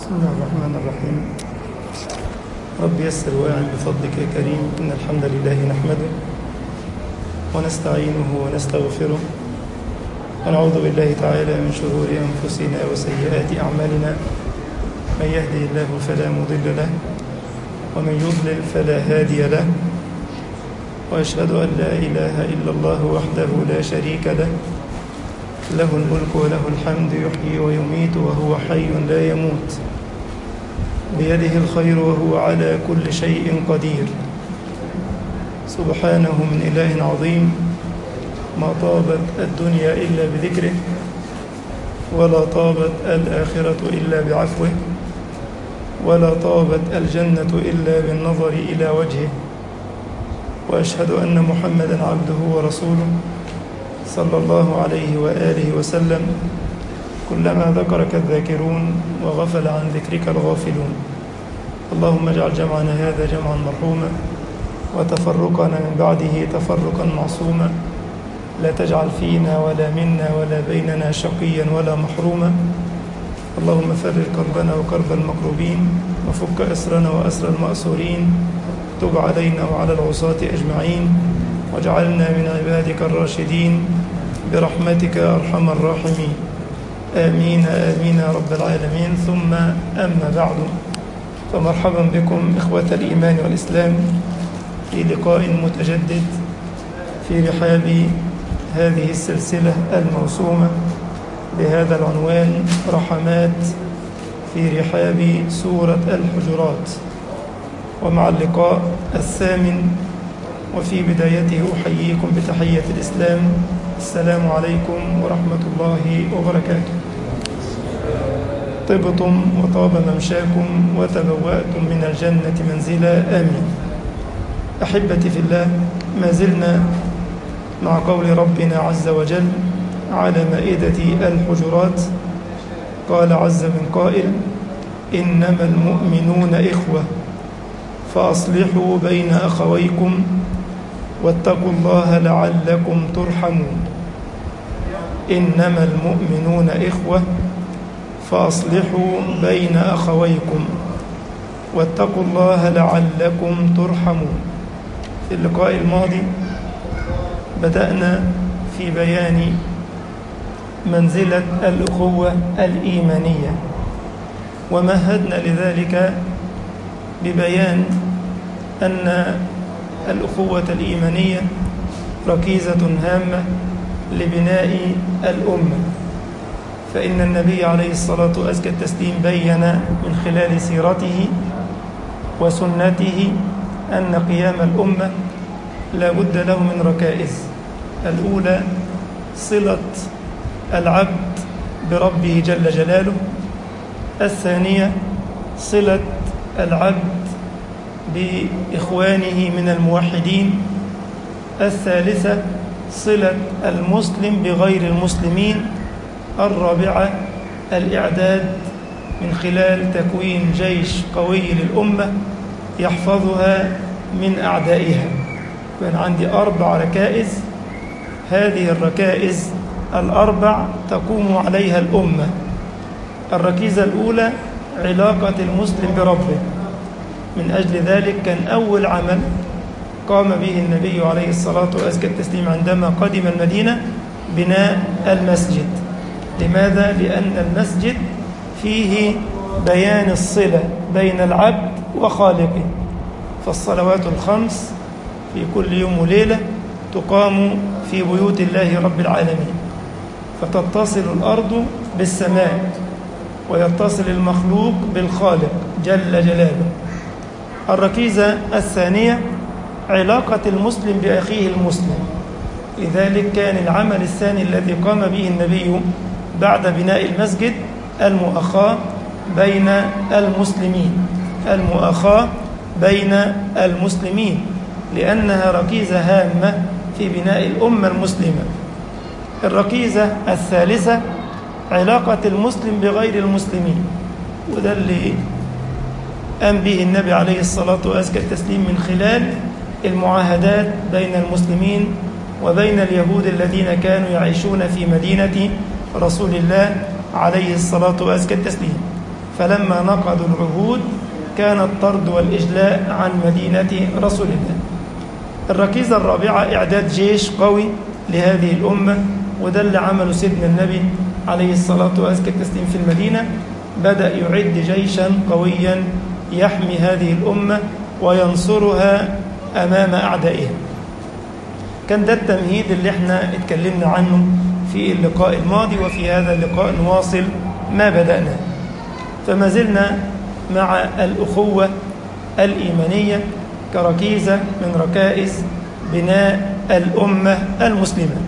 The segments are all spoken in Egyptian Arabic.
بسم الله الرحمن الرحيم رب يسر واعن بفضلك يا كريم إن الحمد لله نحمده ونستعينه ونستغفره ونعوذ بالله تعالى من شرور أنفسنا وسيئات أعمالنا من يهده الله فلا مضل له ومن يضلل فلا هادي له وأشهد أن لا إله إلا الله وحده لا شريك له له الملك وله الحمد يحيي ويميت وهو حي لا يموت بيده الخير وهو على كل شيء قدير سبحانه من إله عظيم ما طابت الدنيا إلا بذكره ولا طابت الآخرة إلا بعفوه ولا طابت الجنة إلا بالنظر إلى وجهه وأشهد أن محمدا عبده ورسوله صلى الله عليه وآله وسلم كلما ذكرك الذاكرون وغفل عن ذكرك الغافلون اللهم اجعل جمعنا هذا جمعا مرحوما وتفرقنا من بعده تفرقا معصوما لا تجعل فينا ولا منا ولا بيننا شقيا ولا محروما اللهم فرج كربنا وكرب المكروبين وفك أسرنا وأسر المأسورين تب علينا وعلى العصاة أجمعين واجعلنا من عبادك الراشدين برحمتك يا أرحم الراحمين آمين آمين يا رب العالمين ثم أما بعد فمرحبا بكم إخوة الإيمان والإسلام في لقاء متجدد في رحاب هذه السلسلة الموسومة بهذا العنوان رحمات في رحاب سورة الحجرات ومع اللقاء الثامن وفي بدايته أحييكم بتحية الإسلام السلام عليكم ورحمة الله وبركاته طبتم وطاب ممشاكم وتبوأتم من الجنة منزلا آمين أحبتي في الله ما زلنا مع قول ربنا عز وجل على مائدة الحجرات قال عز من قائل إنما المؤمنون إخوة فأصلحوا بين أخويكم واتقوا الله لعلكم ترحمون إنما المؤمنون إخوة فأصلحوا بين أخويكم واتقوا الله لعلكم ترحمون في اللقاء الماضي بدأنا في بيان منزلة الأخوة الإيمانية ومهدنا لذلك ببيان أن الأخوة الإيمانية ركيزة هامة لبناء الأمة فإن النبي عليه الصلاة وأزكى التسليم بين من خلال سيرته وسنته أن قيام الأمة لا بد له من ركائز الأولى صلة العبد بربه جل جلاله الثانية صلة العبد بإخوانه من الموحدين الثالثة صلة المسلم بغير المسلمين الرابعة الإعداد من خلال تكوين جيش قوي للأمة يحفظها من أعدائها كان عندي أربع ركائز هذه الركائز الأربع تقوم عليها الأمة الركيزة الأولى علاقة المسلم بربه من أجل ذلك كان أول عمل قام به النبي عليه الصلاة وأزكى التسليم عندما قدم المدينة بناء المسجد لماذا؟ لأن المسجد فيه بيان الصلة بين العبد وخالقه فالصلوات الخمس في كل يوم وليلة تقام في بيوت الله رب العالمين فتتصل الأرض بالسماء ويتصل المخلوق بالخالق جل جلاله الركيزة الثانية علاقة المسلم بأخيه المسلم لذلك كان العمل الثاني الذي قام به النبي بعد بناء المسجد المؤاخاة بين المسلمين المؤاخاة بين المسلمين لأنها ركيزة هامة في بناء الأمة المسلمة الركيزة الثالثة علاقة المسلم بغير المسلمين وده اللي قام به النبي عليه الصلاة وأزكى التسليم من خلال المعاهدات بين المسلمين وبين اليهود الذين كانوا يعيشون في مدينة رسول الله عليه الصلاة وأزكى التسليم فلما نقضوا العهود كان الطرد والإجلاء عن مدينة رسول الله الركيزة الرابعة إعداد جيش قوي لهذه الأمة وده اللي عمله سيدنا النبي عليه الصلاة وأزكى التسليم في المدينة بدأ يعد جيشا قويا يحمي هذه الأمة وينصرها أمام أعدائها كان ده التمهيد اللي احنا اتكلمنا عنه في اللقاء الماضي وفي هذا اللقاء نواصل ما بدأنا فما زلنا مع الأخوة الإيمانية كركيزة من ركائز بناء الأمة المسلمة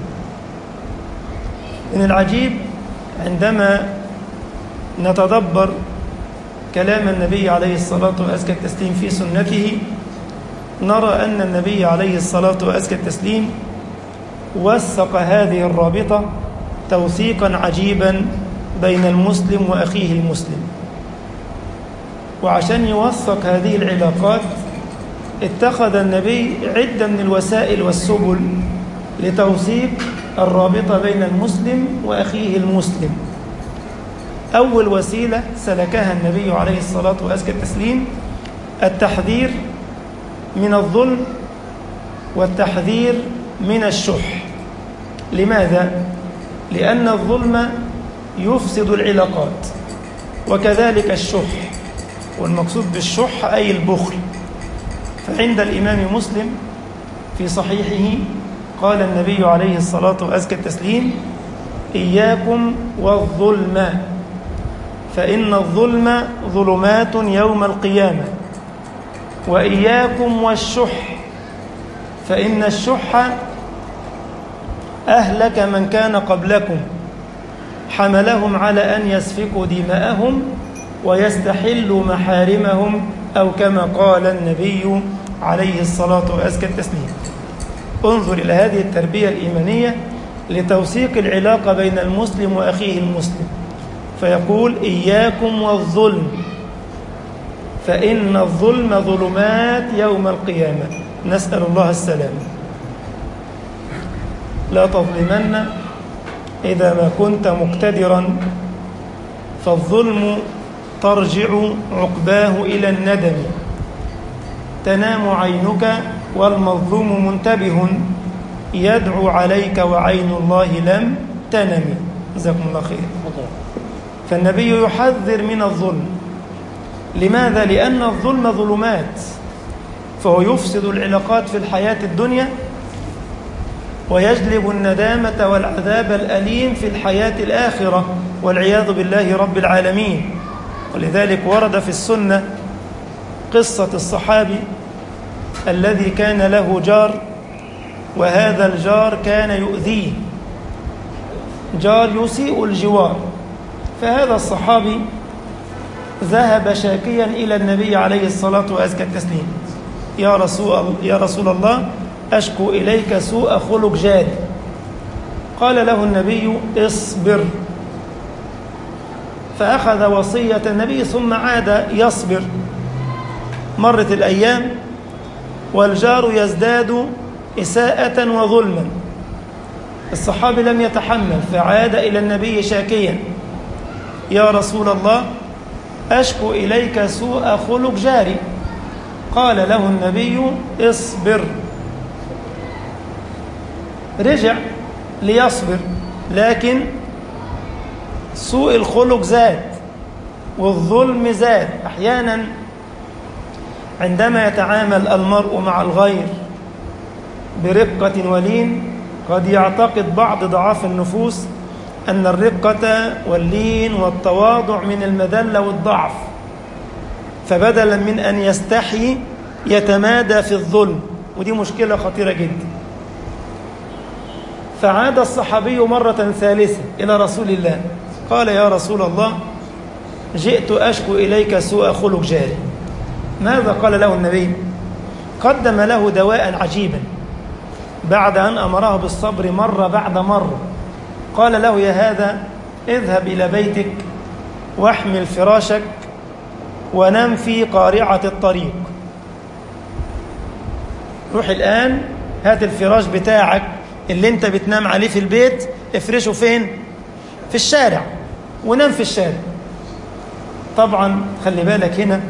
من العجيب عندما نتدبر كلام النبي عليه الصلاة وأزكى التسليم في سنته نرى أن النبي عليه الصلاة وأزكى التسليم وثق هذه الرابطة توثيقا عجيبا بين المسلم وأخيه المسلم وعشان يوثق هذه العلاقات اتخذ النبي عدة من الوسائل والسبل لتوثيق الرابطة بين المسلم وأخيه المسلم أول وسيلة سلكها النبي عليه الصلاة وأزكى التسليم التحذير من الظلم والتحذير من الشح لماذا؟ لأن الظلم يفسد العلاقات وكذلك الشح والمقصود بالشح أي البخل فعند الإمام مسلم في صحيحه قال النبي عليه الصلاة وأزكى التسليم إياكم والظلم فإن الظلم ظلمات يوم القيامة وإياكم والشح فإن الشح أهلك من كان قبلكم حملهم على أن يسفكوا دماءهم ويستحلوا محارمهم أو كما قال النبي عليه الصلاة وأزكى التسليم انظر إلى هذه التربية الإيمانية لتوثيق العلاقة بين المسلم وأخيه المسلم فيقول إياكم والظلم فإن الظلم ظلمات يوم القيامة نسأل الله السلامة لا تظلمن إذا ما كنت مقتدرا فالظلم ترجع عقباه إلى الندم تنام عينك والمظلوم منتبه يدعو عليك وعين الله لم تنم جزاكم الله خير فالنبي يحذر من الظلم لماذا؟ لأن الظلم ظلمات فهو يفسد العلاقات في الحياة الدنيا ويجلب الندامة والعذاب الأليم في الحياة الآخرة والعياذ بالله رب العالمين ولذلك ورد في السنة قصة الصحابي الذي كان له جار وهذا الجار كان يؤذيه جار يسيء الجوار فهذا الصحابي ذهب شاكيا إلى النبي عليه الصلاة وأزكى التسليم يا رسول, يا رسول الله أشكو إليك سوء خلق جاري قال له النبي اصبر فأخذ وصية النبي ثم عاد يصبر مرت الأيام والجار يزداد إساءة وظلما الصحابي لم يتحمل فعاد إلى النبي شاكيا يا رسول الله أشكو إليك سوء خلق جاري قال له النبي اصبر رجع ليصبر لكن سوء الخلق زاد والظلم زاد أحيانا عندما يتعامل المرء مع الغير برقة ولين قد يعتقد بعض ضعاف النفوس أن الرقة واللين والتواضع من المذلة والضعف فبدلا من أن يستحي يتمادى في الظلم ودي مشكلة خطيرة جدا فعاد الصحابي مرة ثالثة إلى رسول الله قال يا رسول الله جئت أشكو إليك سوء خلق جاري ماذا قال له النبي قدم له دواء عجيبا بعد أن أمره بالصبر مرة بعد مرة قال له يا هذا اذهب إلى بيتك واحمل فراشك ونم في قارعة الطريق روح الآن هات الفراش بتاعك اللي انت بتنام عليه في البيت افرشه فين في الشارع ونام في الشارع طبعا خلي بالك هنا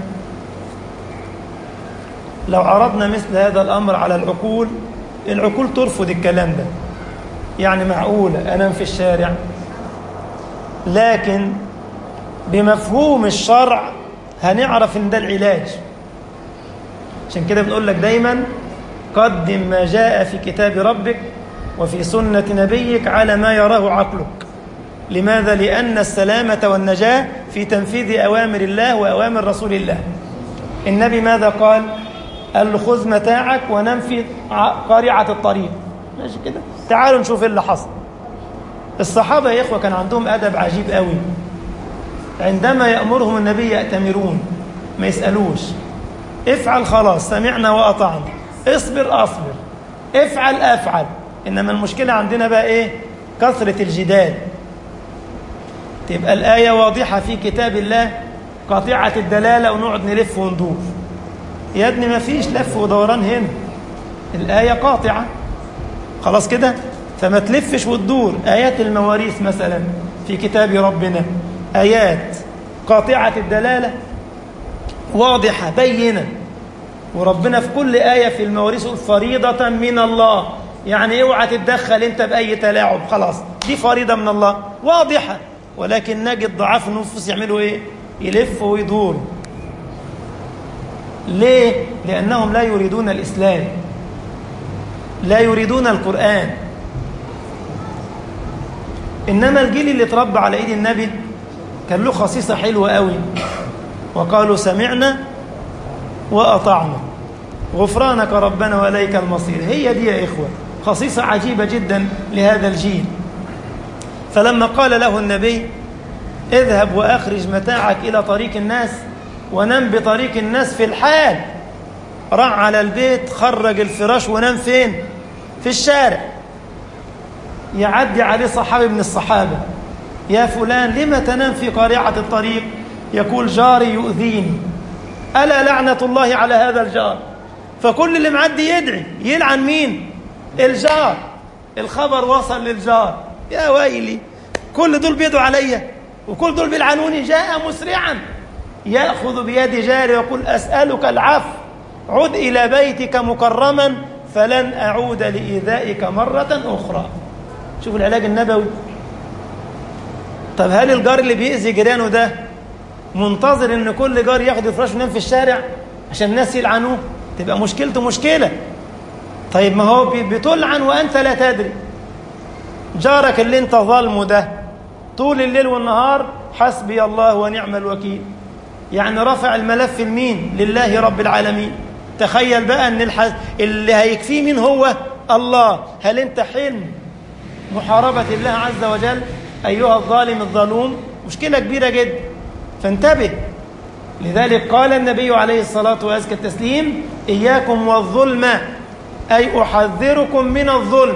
لو عرضنا مثل هذا الأمر على العقول العقول ترفض الكلام ده يعني معقولة أنام في الشارع لكن بمفهوم الشرع هنعرف ان ده العلاج عشان كده بنقول لك دايما قدم ما جاء في كتاب ربك وفي سنة نبيك على ما يراه عقلك لماذا؟ لأن السلامة والنجاة في تنفيذ أوامر الله وأوامر رسول الله النبي ماذا قال؟ قال له خذ متاعك ونم في قارعة الطريق ماشي كده تعالوا نشوف اللي حصل الصحابة يا إخوة كان عندهم أدب عجيب قوي عندما يأمرهم النبي يأتمرون ما يسألوش افعل خلاص سمعنا وأطعنا اصبر أصبر افعل أفعل إنما المشكلة عندنا بقى إيه كثرة الجدال تبقى الآية واضحة في كتاب الله قاطعة الدلالة ونقعد نلف وندور يا ابني ما فيش لف ودوران هنا الآية قاطعة خلاص كده فما تلفش وتدور آيات المواريث مثلا في كتاب ربنا آيات قاطعة الدلالة واضحة بينة وربنا في كل آية في المواريث فريضة من الله يعني اوعى تتدخل انت بأي تلاعب خلاص دي فريضة من الله واضحة ولكن نجد ضعاف النفوس يعملوا ايه يلفوا ويدوروا ليه لأنهم لا يريدون الإسلام لا يريدون القرآن إنما الجيل اللي اتربى على إيد النبي كان له خصيصة حلوة قوي وقالوا سمعنا وأطعنا غفرانك ربنا وإليك المصير هي دي يا إخوة خصيصة عجيبة جدا لهذا الجيل فلما قال له النبي اذهب وأخرج متاعك إلى طريق الناس ونم بطريق الناس في الحال راح على البيت خرج الفراش ونام فين في الشارع يعدي عليه صحابي من الصحابة يا فلان لما تنام في قارعة الطريق يقول جاري يؤذيني ألا لعنة الله على هذا الجار فكل اللي معدي يدعي يلعن مين الجار الخبر وصل للجار يا ويلي كل دول بيدعوا عليا وكل دول بيلعنوني جاء مسرعا يأخذ بيد جاري ويقول أسألك العفو عد إلى بيتك مكرما فلن أعود لإيذائك مرة أخرى شوف العلاج النبوي طب هل الجار اللي بيأذي جيرانه ده منتظر ان كل جار ياخد فراش وينام في الشارع عشان الناس يلعنوه تبقى مشكلته مشكلة طيب ما هو بتلعن وأنت لا تدري جارك اللي انت ظلمه ده طول الليل والنهار حسبي الله ونعم الوكيل يعني رفع الملف لمين لله رب العالمين تخيل بقى ان الح... اللي هيكفيه مين هو الله هل انت حلم محاربة الله عز وجل أيها الظالم الظلوم مشكلة كبيرة جدا فانتبه لذلك قال النبي عليه الصلاة وأزكى التسليم إياكم والظلم أي أحذركم من الظلم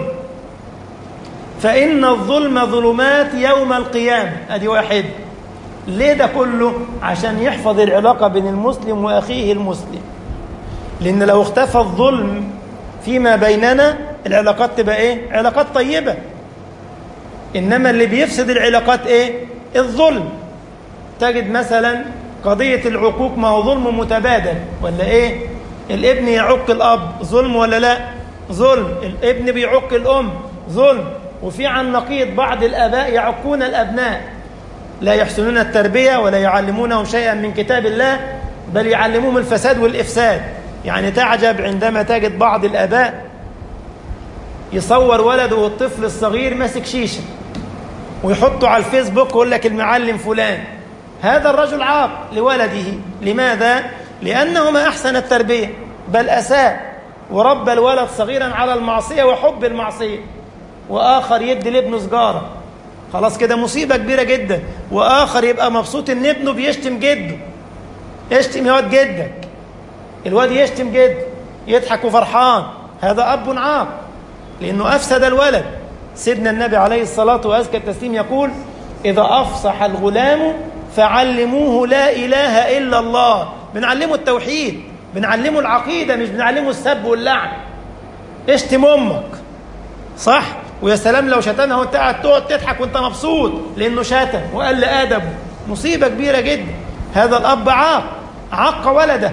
فإن الظلم ظلمات يوم القيامة أدي واحد ليه ده كله عشان يحفظ العلاقة بين المسلم وأخيه المسلم لأن لو اختفى الظلم فيما بيننا العلاقات تبقى إيه علاقات طيبة إنما اللي بيفسد العلاقات إيه الظلم تجد مثلا قضية العقوق ما هو ظلم متبادل ولا إيه الابن يعق الأب ظلم ولا لا ظلم الابن بيعق الأم ظلم وفي عن نقيض بعض الآباء يعقون الأبناء لا يحسنون التربية ولا يعلمونهم شيئا من كتاب الله بل يعلموهم الفساد والإفساد يعني تعجب عندما تجد بعض الآباء يصور ولده الطفل الصغير ماسك شيشة ويحطه على الفيسبوك ويقول لك المعلم فلان هذا الرجل عاق لولده لماذا؟ لأنه ما أحسن التربية بل أساء وربى الولد صغيرا على المعصية وحب المعصية وآخر يدي لابنه سجارة خلاص كده مصيبة كبيرة جدا وآخر يبقى مبسوط إن ابنه بيشتم جده اشتم يا واد جدك الواد يشتم جده يضحك وفرحان هذا أب عاق لأنه أفسد الولد سيدنا النبي عليه الصلاة وأزكى التسليم يقول إذا أفصح الغلام فعلموه لا إله إلا الله بنعلمه التوحيد بنعلمه العقيدة مش بنعلمه السب واللعن اشتم أمك صح ويا سلام لو شتمها وانت قاعد تقعد تضحك وانت مبسوط لانه شتم وقال ادبه مصيبه كبيره جدا هذا الأب عاق عق ولده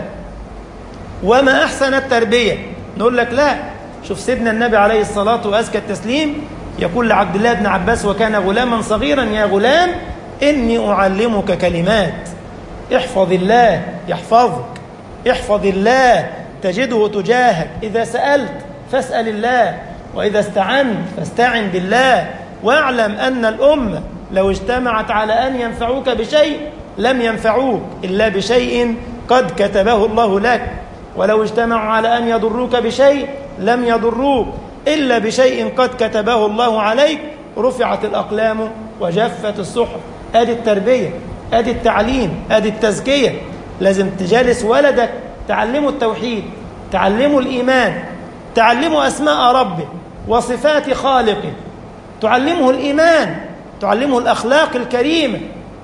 وما أحسن التربية نقول لك لا شوف سيدنا النبي عليه الصلاة وأزكى التسليم يقول لعبد الله بن عباس وكان غلاما صغيرا يا غلام إني أعلمك كلمات احفظ الله يحفظك احفظ الله تجده تجاهك إذا سألت فاسأل الله وإذا استعنت فاستعن بالله واعلم أن الأمة لو اجتمعت على أن ينفعوك بشيء لم ينفعوك إلا بشيء قد كتبه الله لك ولو اجتمعوا على أن يضروك بشيء لم يضروك إلا بشيء قد كتبه الله عليك رفعت الأقلام وجفت الصحف أدي التربية أدي التعليم أدي التزكية لازم تجالس ولدك تعلمه التوحيد تعلمه الإيمان تعلمه أسماء ربه وصفات خالقه تعلمه الإيمان تعلمه الأخلاق الكريمة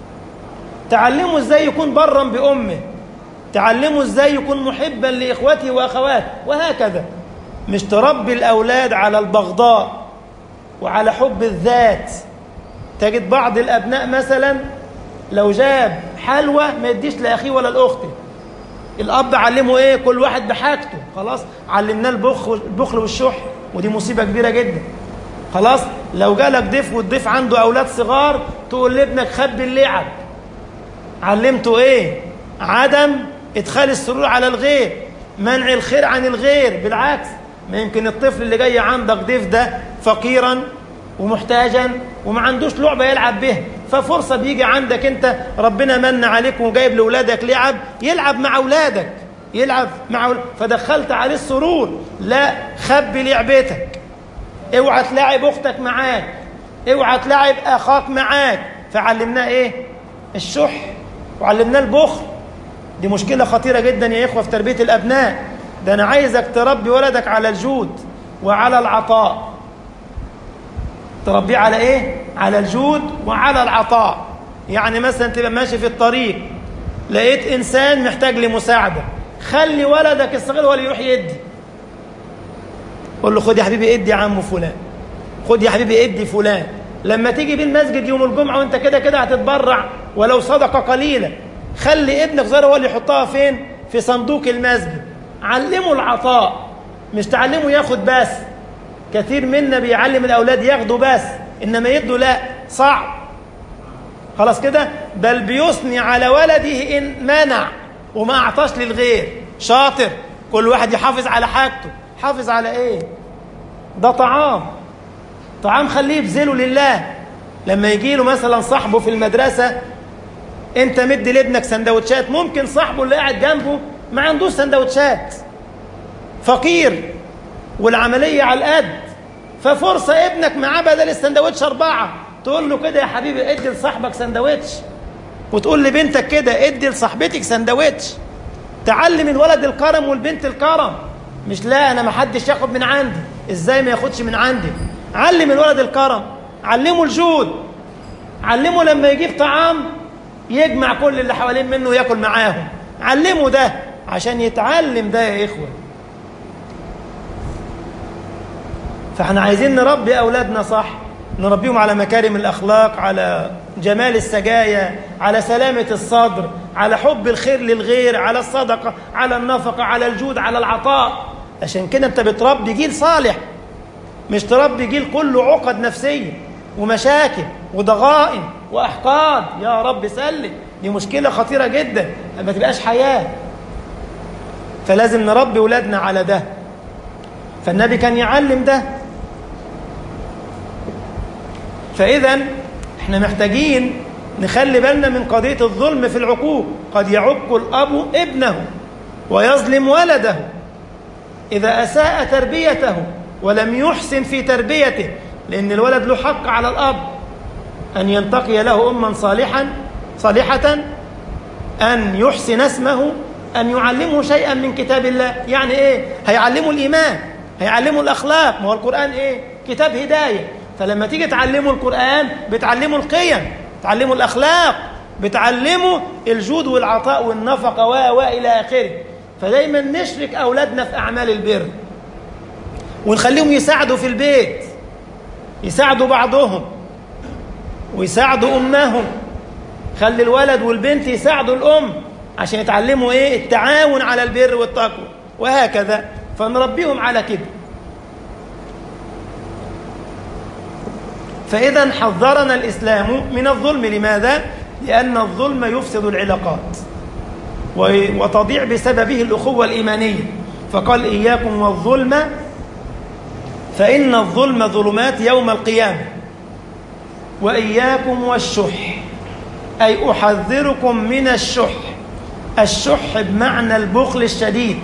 تعلمه ازاي يكون برا بأمه تعلمه ازاي يكون محبا لإخوته وأخواته وهكذا مش تربي الأولاد على البغضاء وعلى حب الذات تجد بعض الأبناء مثلا لو جاب حلوى ما يديش لأخيه ولا لأخته الأب علمه إيه كل واحد بحاجته خلاص علمناه البخل البخل والشح ودي مصيبة كبيرة جدا خلاص لو جالك ضيف والضيف عنده أولاد صغار تقول لابنك خبي اللعب علمته إيه عدم إدخال السرور على الغير منع الخير عن الغير بالعكس ما يمكن الطفل اللي جاي عندك ضيف ده فقيرا ومحتاجا وما عندوش لعبة يلعب بها ففرصة بيجي عندك انت ربنا من عليك وجايب لأولادك لعب يلعب مع أولادك يلعب مع أولادك فدخلت عليه السرور لا خبي لعبتك اوعى تلاعب اختك معاك اوعى تلاعب اخاك معاك فعلمناه ايه الشح وعلمناه البخل دي مشكلة خطيرة جدا يا إخوة في تربية الأبناء ده أنا عايزك تربي ولدك على الجود وعلى العطاء تربيه على إيه؟ على الجود وعلى العطاء يعني مثلا تبقى ماشي في الطريق لقيت إنسان محتاج لمساعدة خلي ولدك الصغير هو اللي يروح يدي قول له خد يا حبيبي ادي يا عم فلان خد يا حبيبي ادي فلان لما تيجي بيه المسجد يوم الجمعة وانت كده كده هتتبرع ولو صدقة قليلة خلي ابنك صغير هو اللي يحطها فين في صندوق المسجد علمه العطاء مش تعلمه ياخد بس كثير منا بيعلم الاولاد ياخدوا بس انما يدوا لا صعب خلاص كده بل بيثني على ولده ان منع وما اعطاش للغير شاطر كل واحد يحافظ على حاجته حافظ على ايه ده طعام طعام خليه يبذله لله لما يجي له مثلا صاحبه في المدرسه انت مدي لابنك سندوتشات ممكن صاحبه اللي قاعد جنبه ما عندوش سندوتشات فقير والعملية على القد ففرصة ابنك معاه بدل السندوتش أربعة تقول له كده يا حبيبي ادي لصاحبك سندوتش وتقول لبنتك كده ادي لصاحبتك سندوتش تعلم الولد الكرم والبنت الكرم مش لا انا ما حدش ياخد من عندي ازاي ما ياخدش من عندي علم الولد الكرم علمه الجود علمه لما يجيب طعام يجمع كل اللي حوالين منه وياكل معاهم علمه ده عشان يتعلم ده يا إخوة فاحنا عايزين نربي أولادنا صح نربيهم على مكارم الأخلاق على جمال السجايا على سلامة الصدر على حب الخير للغير على الصدقة على النفقة على الجود على العطاء عشان كده انت بتربي جيل صالح مش تربي جيل كله عقد نفسية ومشاكل وضغائن وأحقاد يا رب سلم دي مشكلة خطيرة جدا ما تبقاش حياة فلازم نربي ولادنا على ده فالنبي كان يعلم ده فإذا احنا محتاجين نخلي بالنا من قضية الظلم في العقوق قد يعق الأب ابنه ويظلم ولده إذا أساء تربيته ولم يحسن في تربيته لأن الولد له حق على الأب أن ينتقي له أما صالحا صالحة أن يحسن اسمه أن يعلمه شيئا من كتاب الله يعني إيه هيعلمه الإيمان هيعلمه الأخلاق ما هو القرآن إيه كتاب هداية فلما تيجي تعلمه القرآن بتعلمه القيم تعلمه الأخلاق بتعلمه الجود والعطاء والنفقة و إلى آخره فدايما نشرك أولادنا في أعمال البر ونخليهم يساعدوا في البيت يساعدوا بعضهم ويساعدوا أمهم خلي الولد والبنت يساعدوا الأم عشان يتعلموا إيه التعاون على البر والتقوى وهكذا فنربيهم على كده فإذا حذرنا الإسلام من الظلم لماذا؟ لأن الظلم يفسد العلاقات وتضيع بسببه الأخوة الإيمانية فقال إياكم والظلم فإن الظلم ظلمات يوم القيامة وإياكم والشح أي أحذركم من الشح الشح بمعنى البخل الشديد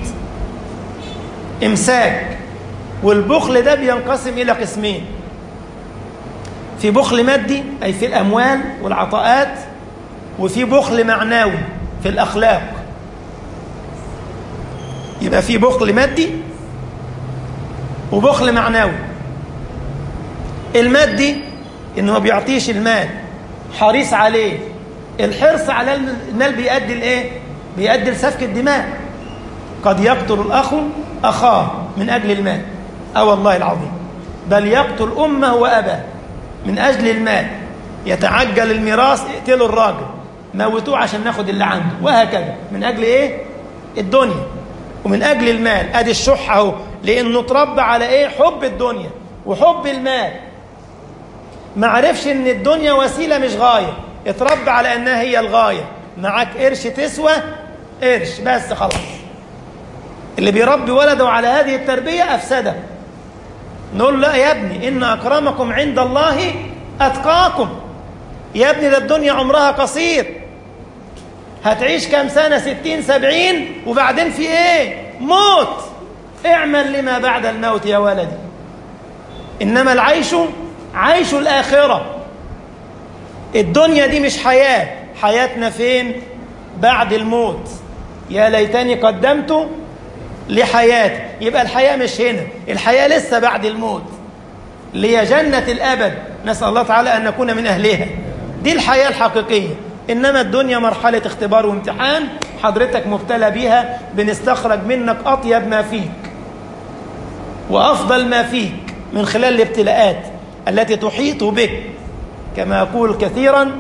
إمساك والبخل ده بينقسم إلى قسمين في بخل مادي أي في الأموال والعطاءات وفي بخل معنوي في الأخلاق يبقى في بخل مادي وبخل معنوي المادي انه ما بيعطيش المال حريص عليه الحرص على المال بيؤدي لايه بيؤدي لسفك الدماء قد يقتل الاخ اخاه من اجل المال اه والله العظيم بل يقتل امه واباه من اجل المال يتعجل الميراث اقتلوا الراجل موتوه عشان ناخد اللي عنده وهكذا من اجل ايه الدنيا ومن اجل المال ادي الشح اهو لانه اتربى على ايه حب الدنيا وحب المال ما عرفش ان الدنيا وسيله مش غايه اتربى على انها هي الغايه معاك قرش تسوى قرش بس خلاص اللي بيربي ولده على هذه التربيه افسده نقول لا يا ابني ان اكرمكم عند الله اتقاكم يا ابني ده الدنيا عمرها قصير هتعيش كام سنه ستين سبعين وبعدين في ايه موت اعمل لما بعد الموت يا ولدي انما العيش عيش الاخره الدنيا دي مش حياه حياتنا فين بعد الموت يا ليتني قدمت لحياتي يبقى الحياه مش هنا الحياه لسه بعد الموت اللي هي جنه الابد نسال الله تعالى ان نكون من اهلها دي الحياه الحقيقيه انما الدنيا مرحله اختبار وامتحان حضرتك مبتلى بيها بنستخرج منك اطيب ما فيك وافضل ما فيك من خلال الابتلاءات التي تحيط بك كما اقول كثيرا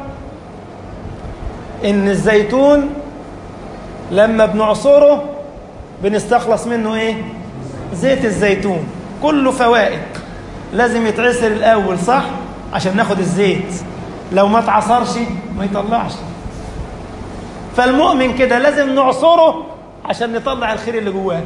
ان الزيتون لما بنعصره بنستخلص منه ايه زيت الزيتون كله فوائد لازم يتعصر الاول صح عشان ناخد الزيت لو ما اتعصرش ما يطلعش فالمؤمن كده لازم نعصره عشان نطلع الخير اللي جواه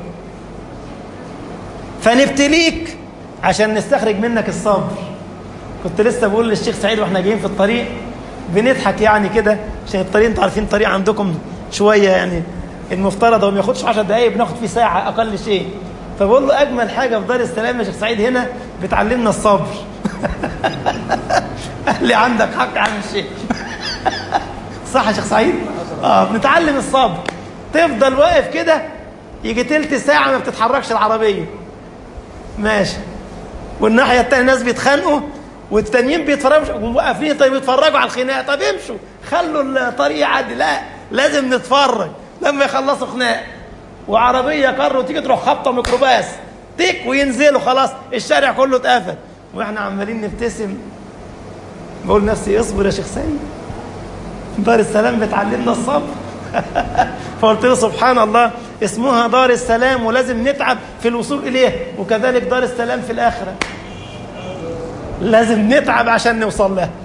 فنبتليك عشان نستخرج منك الصبر كنت لسه بقول للشيخ سعيد واحنا جايين في الطريق بنضحك يعني كده عشان الطريق انتوا عارفين الطريق عندكم شويه يعني المفترض هو ما ياخدش 10 دقائق بناخد فيه ساعه اقل شيء فبقول له اجمل حاجه في دار السلام يا شيخ سعيد هنا بتعلمنا الصبر قال لي عندك حق يا عم الشيخ صح يا شيخ سعيد اه بنتعلم الصبر تفضل واقف كده يجي تلت ساعه ما بتتحركش العربيه ماشي والناحيه الثانيه ناس بيتخانقوا والتانيين بيتفرجوا موقفين طيب يتفرجوا على الخناقه طب امشوا خلوا الطريق يعدي لا لازم نتفرج لما يخلصوا خناق وعربيه كر وتيجي تروح خبطه ميكروباص تك وينزلوا خلاص الشارع كله اتقفل واحنا عمالين نبتسم بقول نفسي اصبر يا شيخ سيد دار السلام بتعلمنا الصبر فقلت له سبحان الله اسمها دار السلام ولازم نتعب في الوصول اليها وكذلك دار السلام في الاخره لازم نتعب عشان نوصل لها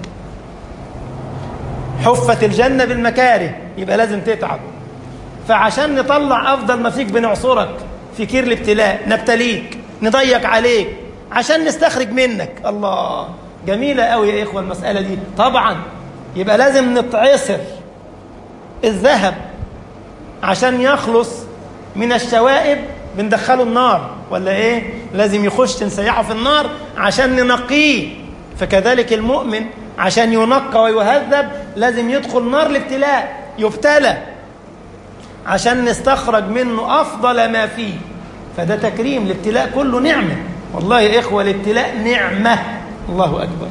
حفت الجنه بالمكاره يبقى لازم تتعب فعشان نطلع افضل ما فيك بنعصرك في كير الابتلاء نبتليك نضيق عليك عشان نستخرج منك الله جميلة قوي يا إخوة المسألة دي طبعا يبقى لازم نتعصر الذهب عشان يخلص من الشوائب بندخله النار ولا ايه لازم يخش نسيحه في النار عشان ننقيه فكذلك المؤمن عشان ينقى ويهذب لازم يدخل نار الابتلاء يبتلى عشان نستخرج منه أفضل ما فيه فده تكريم الابتلاء كله نعمة والله يا إخوة الابتلاء نعمة الله أكبر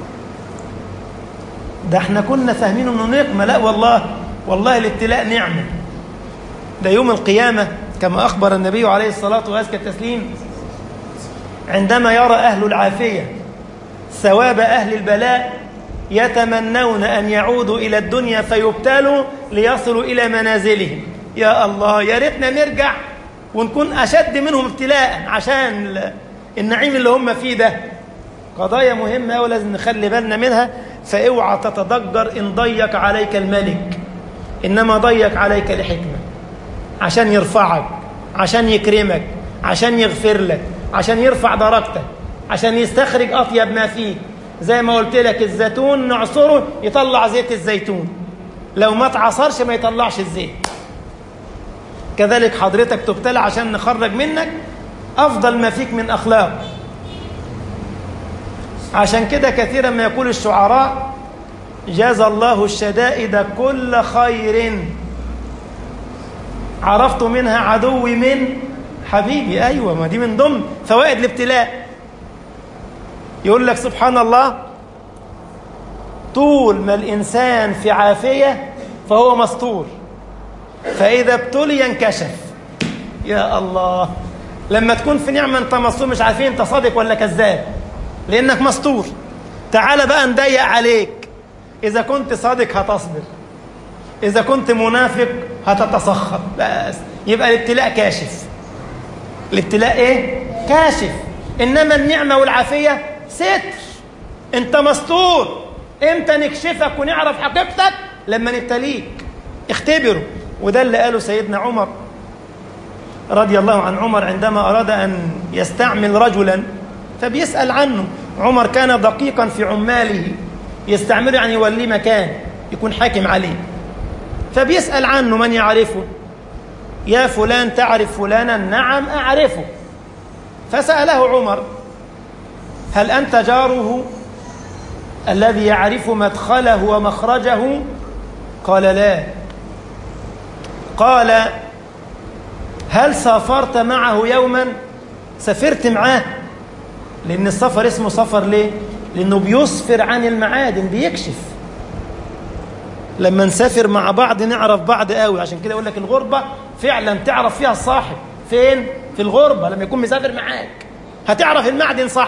ده احنا كنا فاهمين انه نقمة لا والله والله الابتلاء نعمة ده يوم القيامة كما أخبر النبي عليه الصلاة وأزكى التسليم عندما يرى أهل العافية ثواب أهل البلاء يتمنون أن يعودوا إلى الدنيا فيبتلوا ليصلوا إلى منازلهم يا الله يا ريتنا نرجع ونكون أشد منهم ابتلاء عشان النعيم اللي هم فيه ده قضايا مهمة ولازم نخلي بالنا منها فاوعى تتضجر إن ضيق عليك الملك إنما ضيق عليك لحكمة عشان يرفعك عشان يكرمك عشان يغفر لك عشان يرفع درجتك عشان يستخرج أطيب ما فيك زي ما قلت لك الزيتون نعصره يطلع زيت الزيتون لو ما اتعصرش ما يطلعش الزيت كذلك حضرتك تبتلى عشان نخرج منك أفضل ما فيك من أخلاق عشان كده كثيرا ما يقول الشعراء جاز الله الشدائد كل خير عرفت منها عدوي من حبيبي أيوة ما دي من ضمن فوائد الابتلاء يقول لك سبحان الله طول ما الإنسان في عافية فهو مستور فإذا ابتلي انكشف يا الله لما تكون في نعمة أنت مستور مش عارفين أنت صادق ولا كذاب لأنك مستور تعال بقى نضيق عليك إذا كنت صادق هتصبر إذا كنت منافق هتتسخط بس يبقى الابتلاء كاشف الابتلاء إيه؟ كاشف إنما النعمة والعافية ستر أنت مستور إمتى نكشفك ونعرف حقيقتك لما نبتليك اختبروا وده اللي قاله سيدنا عمر رضي الله عن عمر عندما أراد أن يستعمل رجلا فبيسأل عنه عمر كان دقيقا في عماله يستعمله يعني يوليه مكان يكون حاكم عليه فبيسأل عنه من يعرفه يا فلان تعرف فلانا نعم أعرفه فسأله عمر هل أنت جاره الذي يعرف مدخله ومخرجه قال لا قال هل سافرت معه يوما سافرت معاه لأن السفر اسمه سفر ليه لأنه بيسفر عن المعادن بيكشف لما نسافر مع بعض نعرف بعض قوي عشان كده يقول لك الغربة فعلا تعرف فيها الصاحب فين في الغربة لما يكون مسافر معاك هتعرف المعدن صح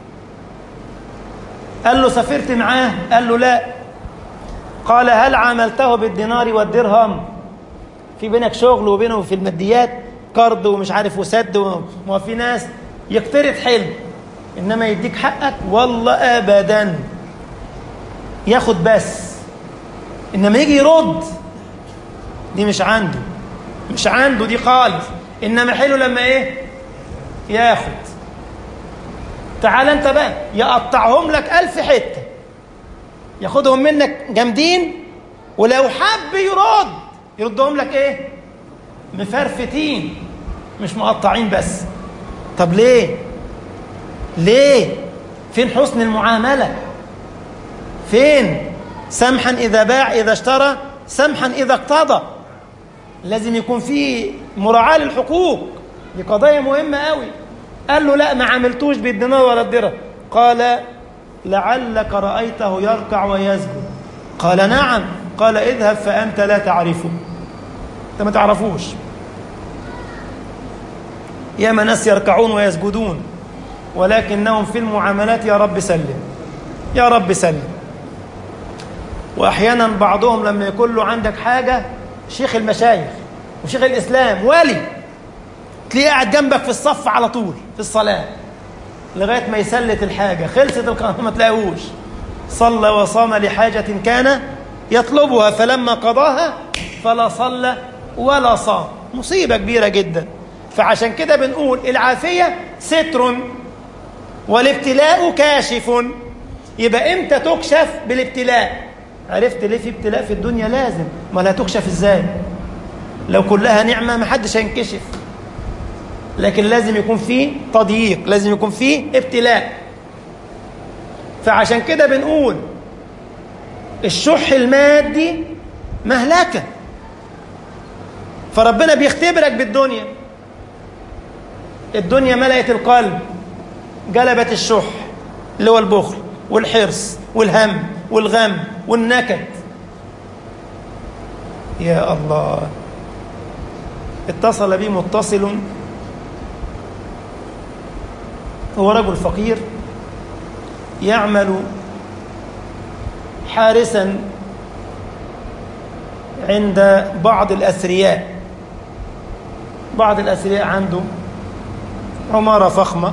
قال له سافرت معاه قال له لا قال هل عاملته بالدينار والدرهم في بينك شغل وبينه في الماديات قرض ومش عارف وسد وفي ناس يقترض حلم انما يديك حقك والله ابدا ياخد بس انما يجي يرد دي مش عنده مش عنده دي خالص انما حلو لما ايه ياخد تعال انت بقى يقطعهم لك ألف حتة ياخدهم منك جامدين ولو حب يرد يردهم لك ايه مفرفتين مش مقطعين بس طب ليه ليه فين حسن المعاملة فين سمحا إذا باع إذا اشترى سمحا إذا اقتضى لازم يكون في مراعاة للحقوق دي قضايا مهمة قوي قال له لا ما عملتوش بالدينار ولا الدرهم قال لعلك رأيته يركع ويسجد قال نعم قال اذهب فأنت لا تعرفه أنت ما تعرفوش ياما ناس يركعون ويسجدون ولكنهم في المعاملات يا رب سلم يا رب سلم وأحيانا بعضهم لما يكون له عندك حاجة شيخ المشايخ وشيخ الإسلام والي تلاقيه قاعد جنبك في الصف على طول في الصلاة لغاية ما يسلت الحاجة خلصت القناة ما تلاقيهوش صلى وصام لحاجة كان يطلبها فلما قضاها فلا صلى ولا صام مصيبة كبيرة جدا فعشان كده بنقول العافية ستر والابتلاء كاشف يبقى امتى تكشف بالابتلاء عرفت ليه في ابتلاء في الدنيا لازم ما لا تكشف ازاي لو كلها نعمة ما حدش هينكشف لكن لازم يكون فيه تضييق لازم يكون فيه ابتلاء فعشان كده بنقول الشح المادي مهلكة فربنا بيختبرك بالدنيا الدنيا ملأت القلب جلبت الشح اللي هو البخل والحرص والهم والغم والنكد يا الله اتصل بي متصل هو رجل فقير يعمل حارسا عند بعض الأثرياء بعض الأثرياء عنده عمارة فخمة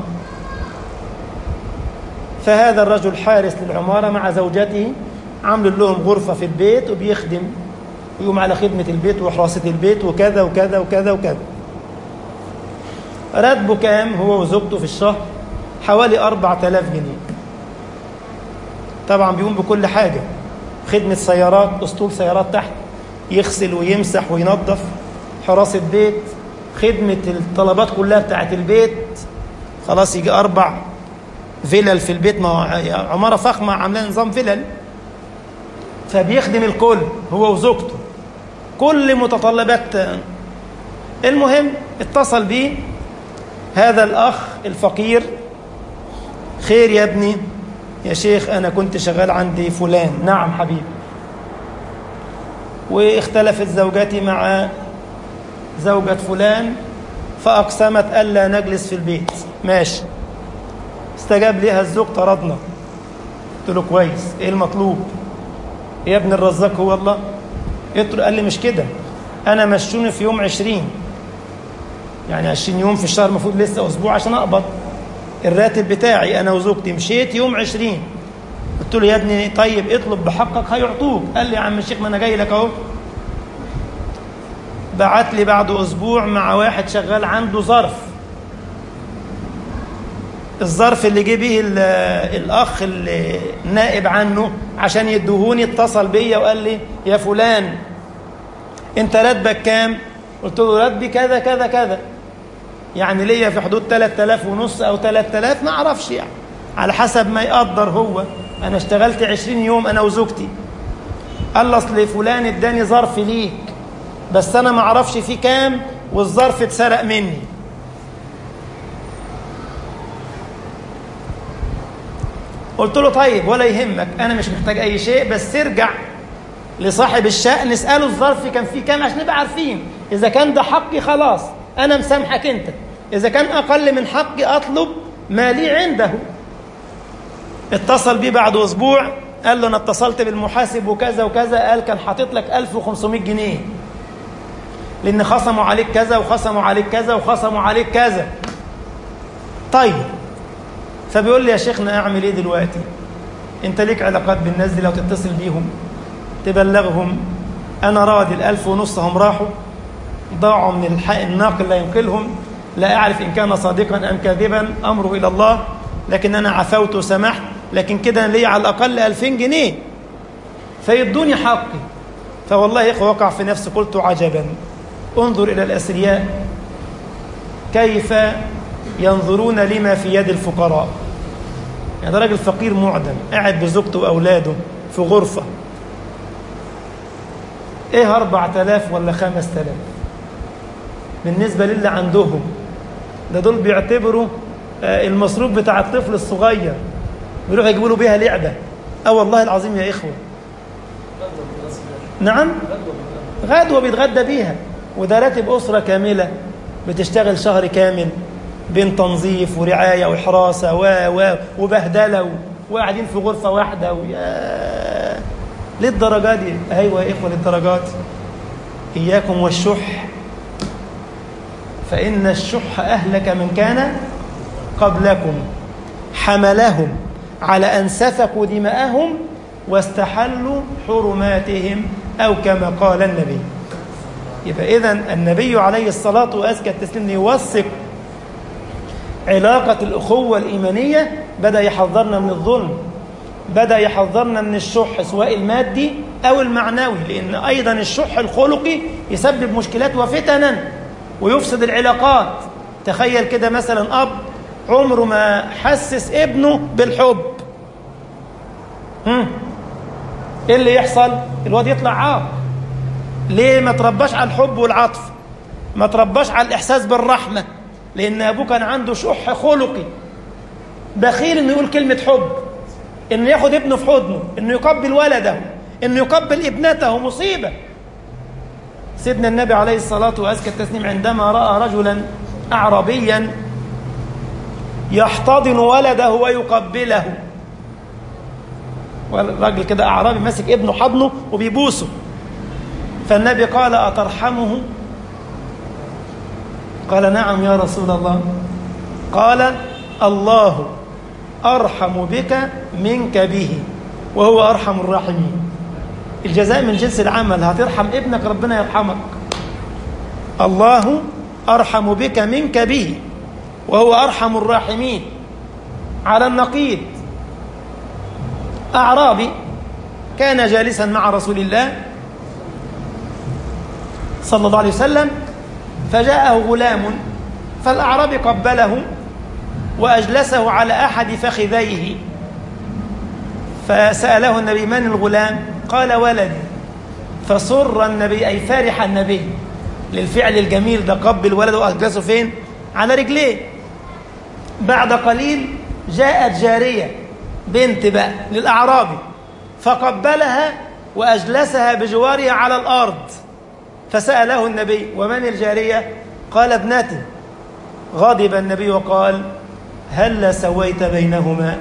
فهذا الرجل حارس للعمارة مع زوجته عامل لهم غرفة في البيت وبيخدم يقوم على خدمة البيت وحراسة البيت وكذا وكذا وكذا وكذا راتبه كام هو وزوجته في الشهر حوالي 4000 جنيه طبعا بيقوم بكل حاجة خدمة سيارات أسطول سيارات تحت يغسل ويمسح وينظف حراسة بيت خدمة الطلبات كلها بتاعت البيت خلاص يجي أربع فيلل في البيت ما عمارة فخمة عاملة نظام فيلل فبيخدم الكل هو وزوجته كل متطلبات المهم اتصل بيه هذا الأخ الفقير خير يا ابني يا شيخ أنا كنت شغال عندي فلان نعم حبيبي واختلفت زوجتي مع زوجة فلان فأقسمت ألا نجلس في البيت ماشي استجاب ليها الزوج طردنا قلت له كويس ايه المطلوب يا ابن الرزاق هو الله قال لي مش كده انا مشوني في يوم عشرين يعني عشرين يوم في الشهر المفروض لسه اسبوع عشان اقبض الراتب بتاعي انا وزوجتي مشيت يوم عشرين قلت له يا ابني طيب اطلب بحقك هيعطوك قال لي يا عم الشيخ ما انا جاي لك اهو بعت لي بعد اسبوع مع واحد شغال عنده ظرف الظرف اللي جه بيه الاخ اللي نائب عنه عشان يدهوني اتصل بيا وقال لي يا فلان انت راتبك كام قلت له راتبي كذا كذا كذا يعني ليا في حدود 3000 ونص او 3000 ما اعرفش يعني على حسب ما يقدر هو انا اشتغلت 20 يوم انا وزوجتي قال لي اصل فلان اداني ظرف ليك بس انا ما اعرفش فيه كام والظرف اتسرق مني قلت له طيب ولا يهمك انا مش محتاج اي شيء بس ارجع لصاحب الشأن نسأله الظرف كان فيه كام عشان نبقى عارفين اذا كان ده حقي خلاص انا مسامحك انت اذا كان اقل من حقي اطلب ما لي عنده اتصل بيه بعد اسبوع قال له انا اتصلت بالمحاسب وكذا وكذا قال كان حاطط لك 1500 جنيه لان خصموا عليك كذا وخصموا عليك كذا وخصموا عليك كذا طيب فبيقول لي يا شيخنا اعمل ايه دلوقتي انت ليك علاقات بالناس دي لو تتصل بيهم تبلغهم انا راضي الالف ونص هم راحوا ضاعوا من الحق الناقل لا ينقلهم لا اعرف ان كان صادقا ام كاذبا امره الى الله لكن انا عفوت وسمحت لكن كده لي على الاقل 2000 جنيه فيدوني حقي فوالله يا اخوه وقع في نفسي قلت عجبا انظر الى الاثرياء كيف ينظرون لما في يد الفقراء يعني ده راجل فقير معدم قاعد بزوجته واولاده في غرفه ايه 4000 ولا 5000 بالنسبه للي عندهم ده دول بيعتبروا المصروف بتاع الطفل الصغير بيروحوا يجيبوا له بيها لعبه اه والله العظيم يا اخوه نعم غدوه بيتغدى بيها وده راتب اسره كامله بتشتغل شهر كامل بين تنظيف ورعايه وحراسه و و وبهدله وقاعدين في غرفه واحده ويا للدرجات دي ايوه يا اخوه للدرجات اياكم والشح فان الشح اهلك من كان قبلكم حملهم على ان سفكوا دماءهم واستحلوا حرماتهم او كما قال النبي يبقى اذا النبي عليه الصلاه وازكى التسليم يوثق علاقه الاخوه الايمانيه بدا يحذرنا من الظلم بدا يحذرنا من الشح سواء المادي او المعنوي لان ايضا الشح الخلقي يسبب مشكلات وفتنا ويفسد العلاقات تخيل كده مثلا اب عمره ما حسس ابنه بالحب هم. ايه اللي يحصل الواد يطلع عاق ليه ما ترباش على الحب والعطف ما ترباش على الاحساس بالرحمه لان ابوه كان عنده شح خلقي بخيل انه يقول كلمه حب انه ياخد ابنه في حضنه انه يقبل ولده انه يقبل ابنته مصيبه سيدنا النبي عليه الصلاه وازكى التسليم عندما راى رجلا اعرابيا يحتضن ولده ويقبله والراجل كده أعرابي ماسك ابنه حضنه وبيبوسه فالنبي قال أترحمه قال نعم يا رسول الله قال الله أرحم بك منك به وهو أرحم الراحمين الجزاء من جنس العمل هترحم ابنك ربنا يرحمك الله أرحم بك منك به وهو أرحم الراحمين على النقيض أعرابي كان جالسا مع رسول الله صلى الله عليه وسلم فجاءه غلام فالأعرابي قبله وأجلسه على أحد فخذيه فسأله النبي من الغلام قال ولدي فسر النبي أي فرح النبي للفعل الجميل ده قبل ولده وأجلسه فين على رجليه بعد قليل جاءت جارية بنت بقى للأعرابي فقبلها وأجلسها بجوارها على الأرض فسأله النبي ومن الجارية قال ابنتي غضب النبي وقال هل سويت بينهما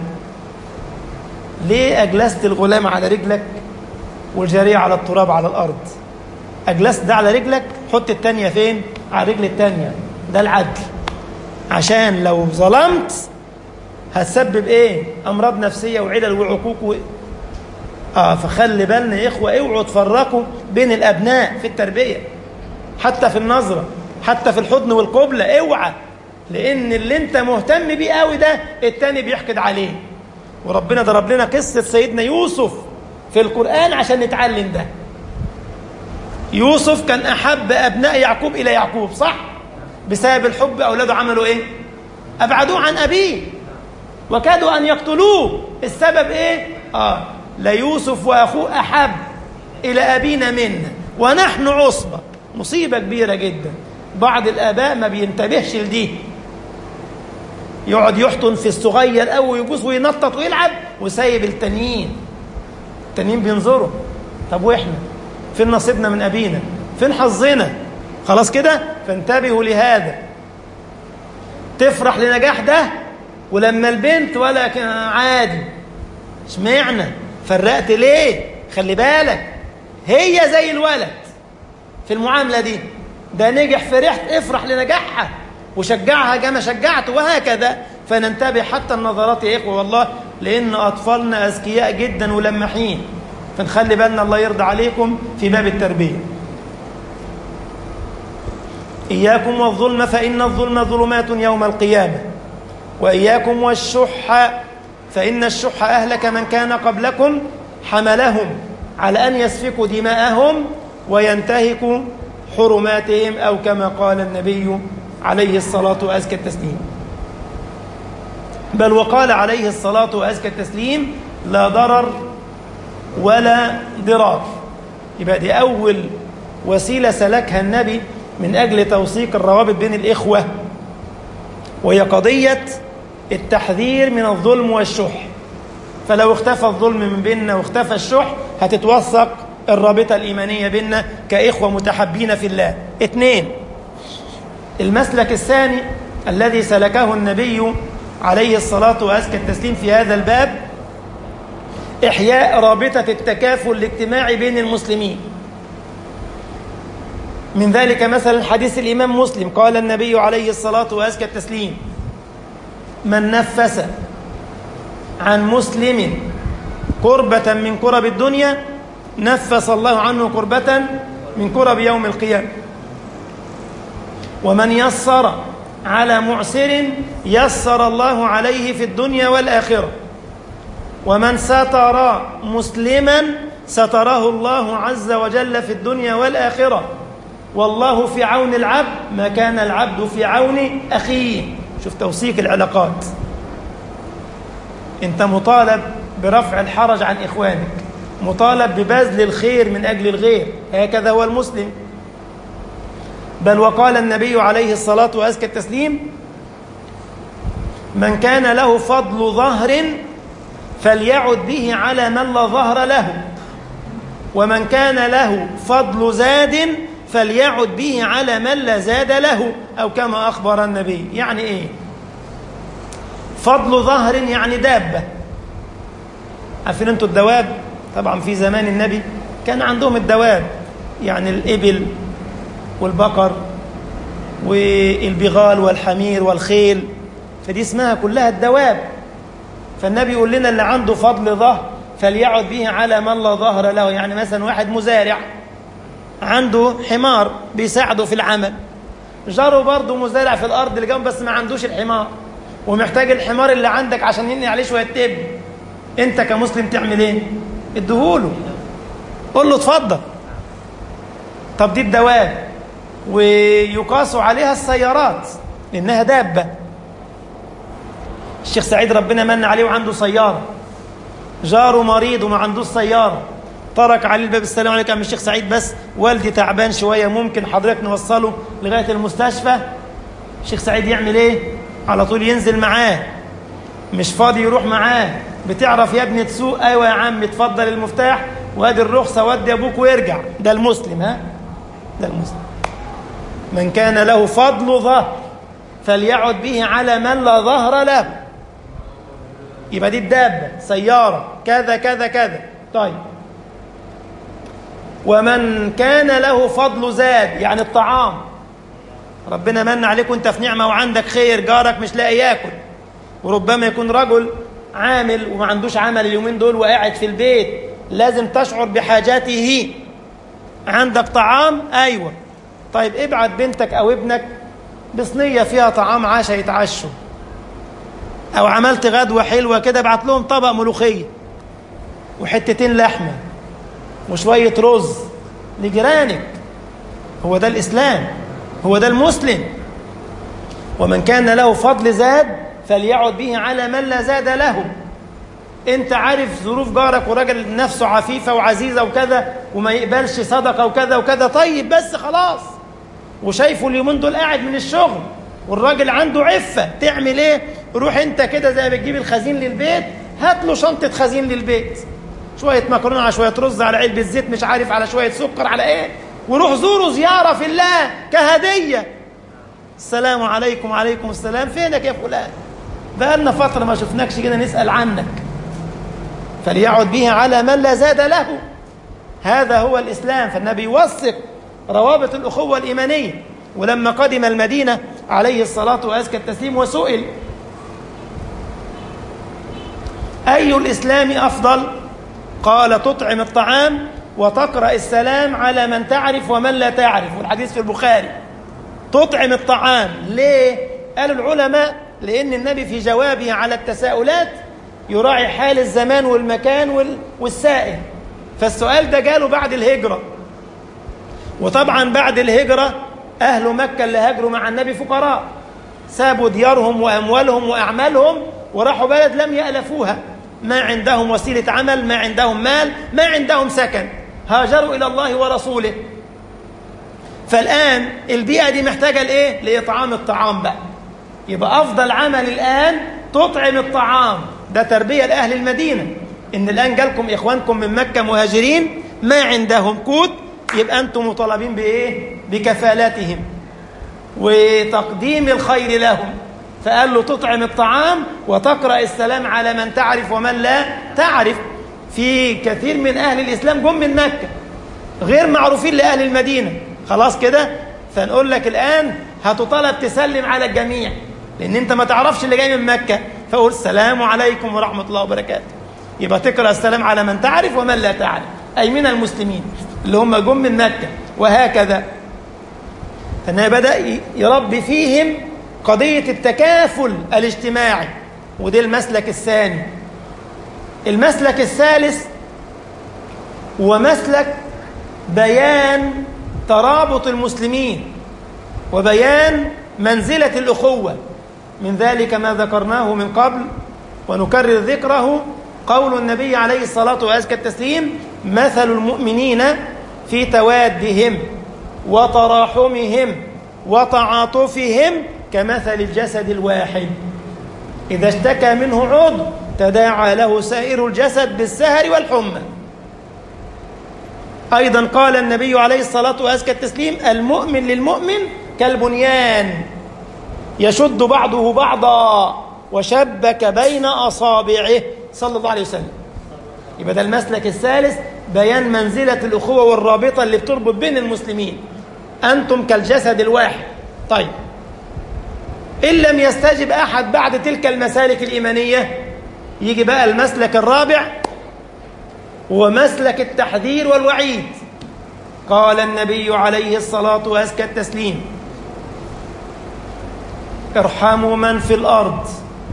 ليه أجلست الغلام على رجلك والجارية على التراب على الأرض أجلست ده على رجلك حط التانية فين على رجل التانية ده العدل عشان لو ظلمت هتسبب ايه امراض نفسيه وعلل وعقوق و... اه فخلي بالنا يا اخوه اوعوا تفرقوا بين الابناء في التربيه حتى في النظره حتى في الحضن والقبله اوعى لان اللي انت مهتم بيه قوي ده التاني بيحقد عليه وربنا ضرب لنا قصه سيدنا يوسف في القران عشان نتعلم ده يوسف كان احب ابناء يعقوب الى يعقوب صح بسبب الحب اولاده عملوا ايه ابعدوه عن ابيه وكادوا ان يقتلوه السبب ايه اه ليوسف واخوه احب الى ابينا منا ونحن عصبه مصيبه كبيره جدا بعض الاباء ما بينتبهش لدي يقعد يحضن في الصغير قوي ويبوس وينطط ويلعب وسايب التانيين التانيين بينظروا طب واحنا فين نصيبنا من ابينا فين حظنا خلاص كده فانتبهوا لهذا تفرح لنجاح ده ولما البنت ولا عادي اشمعنى فرقت ليه خلي بالك هي زي الولد في المعامله دي ده نجح فرحت افرح لنجاحها وشجعها كما شجعت وهكذا فننتبه حتى النظرات يا اخوه والله لان اطفالنا اذكياء جدا ولماحين فنخلي بالنا الله يرضى عليكم في باب التربيه إياكم والظلم فإن الظلم ظلمات يوم القيامة وإياكم والشح فإن الشح أهلك من كان قبلكم حملهم على أن يسفكوا دماءهم وينتهكوا حرماتهم أو كما قال النبي عليه الصلاة وأزكى التسليم بل وقال عليه الصلاة وأزكى التسليم لا ضرر ولا ضرار يبقى دي أول وسيلة سلكها النبي من أجل توثيق الروابط بين الإخوة وهي قضية التحذير من الظلم والشح فلو اختفى الظلم من بيننا واختفى الشح هتتوثق الرابطة الإيمانية بيننا كإخوة متحبين في الله اثنين المسلك الثاني الذي سلكه النبي عليه الصلاة وأزكى التسليم في هذا الباب إحياء رابطة التكافل الاجتماعي بين المسلمين من ذلك مثلا حديث الإمام مسلم قال النبي عليه الصلاة وأزكى التسليم من نفس عن مسلم كربة من كرب الدنيا نفس الله عنه كربة من كرب يوم القيامة ومن يسر على معسر يسر الله عليه في الدنيا والآخرة ومن ستر مسلما ستره الله عز وجل في الدنيا والآخرة والله في عون العبد ما كان العبد في عون أخيه شوف توثيق العلاقات أنت مطالب برفع الحرج عن إخوانك مطالب ببذل الخير من أجل الغير هكذا هو المسلم بل وقال النبي عليه الصلاة وأزكى التسليم من كان له فضل ظهر فليعد به على من لا ظهر له ومن كان له فضل زاد فليعد به على من لا زاد له أو كما أخبر النبي يعني إيه فضل ظهر يعني دابة عارفين انتوا الدواب طبعا في زمان النبي كان عندهم الدواب يعني الإبل والبقر والبغال والحمير والخيل فدي اسمها كلها الدواب فالنبي يقول لنا اللي عنده فضل ظهر فليعد به على من لا ظهر له يعني مثلا واحد مزارع عنده حمار بيساعده في العمل جاره برضه مزارع في الارض اللي جنبه بس ما عندوش الحمار ومحتاج الحمار اللي عندك عشان ينقل عليه شويه تب انت كمسلم تعمل ايه اديهوله قول له اتفضل طب دي الدواب ويقاس عليها السيارات لانها دابه الشيخ سعيد ربنا من عليه وعنده سياره جاره مريض وما عندوش سياره ترك عليه الباب السلام عليكم يا عم الشيخ سعيد بس والدي تعبان شويه ممكن حضرتك نوصله لغايه المستشفى الشيخ سعيد يعمل ايه على طول ينزل معاه مش فاضي يروح معاه بتعرف يا ابني تسوق ايوه يا عم اتفضل المفتاح وادي الرخصه ودي ابوك ويرجع ده المسلم ها ده المسلم من كان له فضل ظهر فليعد به على من لا ظهر له يبقى دي الدابه سياره كذا كذا كذا طيب ومن كان له فضل زاد يعني الطعام ربنا من عليك وانت في نعمه وعندك خير جارك مش لاقي ياكل وربما يكون رجل عامل وما عندوش عمل اليومين دول وقاعد في البيت لازم تشعر بحاجاته عندك طعام ايوه طيب ابعت بنتك او ابنك بصينيه فيها طعام عشاء يتعشوا او عملت غدوه حلوه كده ابعت لهم طبق ملوخيه وحتتين لحمه وشويه رز لجيرانك هو ده الاسلام هو ده المسلم ومن كان له فضل زاد فليعد به على من لا زاد له انت عارف ظروف جارك وراجل نفسه عفيفه وعزيزه وكذا وما يقبلش صدقه وكذا وكذا طيب بس خلاص وشايفه اليومين دول قاعد من الشغل والراجل عنده عفه تعمل ايه روح انت كده زي ما بتجيب الخزين للبيت هات له شنطه خزين للبيت شويه مكرونه على شويه رز على علبه زيت مش عارف على شويه سكر على ايه وروح زوره زياره في الله كهديه السلام عليكم وعليكم السلام فينك يا فلان بقالنا فتره ما شفناكش كده نسال عنك فليعد به على من لا زاد له هذا هو الاسلام فالنبي يوثق روابط الاخوه الايمانيه ولما قدم المدينه عليه الصلاه وازكى التسليم وسئل اي الاسلام افضل قال تطعم الطعام وتقرا السلام على من تعرف ومن لا تعرف والحديث في البخاري تطعم الطعام ليه قال العلماء لان النبي في جوابه على التساؤلات يراعي حال الزمان والمكان والسائل فالسؤال ده جاله بعد الهجره وطبعا بعد الهجره اهل مكه اللي هاجروا مع النبي فقراء سابوا ديارهم واموالهم واعمالهم وراحوا بلد لم يالفوها ما عندهم وسيله عمل ما عندهم مال ما عندهم سكن هاجروا الى الله ورسوله فالان البيئه دي محتاجه لايه لاطعام الطعام بقى يبقى افضل عمل الان تطعم الطعام ده تربيه لاهل المدينه ان الان جالكم اخوانكم من مكه مهاجرين ما عندهم قوت يبقى انتم مطالبين بايه بكفالاتهم وتقديم الخير لهم فقال له تطعم الطعام وتقرا السلام على من تعرف ومن لا تعرف في كثير من اهل الاسلام جم من مكه غير معروفين لاهل المدينه خلاص كده فنقول لك الان هتطالب تسلم على الجميع لان انت ما تعرفش اللي جاي من مكه فقول السلام عليكم ورحمه الله وبركاته يبقى تقرا السلام على من تعرف ومن لا تعرف اي من المسلمين اللي هم جم من مكه وهكذا فانه بدا يربي فيهم قضيه التكافل الاجتماعي وده المسلك الثاني المسلك الثالث هو مسلك بيان ترابط المسلمين وبيان منزله الاخوه من ذلك ما ذكرناه من قبل ونكرر ذكره قول النبي عليه الصلاه وازكى التسليم مثل المؤمنين في توادهم وتراحمهم وتعاطفهم كمثل الجسد الواحد إذا اشتكى منه عضو تداعى له سائر الجسد بالسهر والحمى أيضا قال النبي عليه الصلاة وأزكى التسليم المؤمن للمؤمن كالبنيان يشد بعضه بعضا وشبك بين أصابعه صلى الله عليه وسلم يبقى ده المسلك الثالث بيان منزلة الأخوة والرابطة اللي بتربط بين المسلمين أنتم كالجسد الواحد طيب إن لم يستجب أحد بعد تلك المسالك الإيمانية يجي بقى المسلك الرابع ومسلك التحذير والوعيد قال النبي عليه الصلاة وأزكى التسليم ارحموا من في الأرض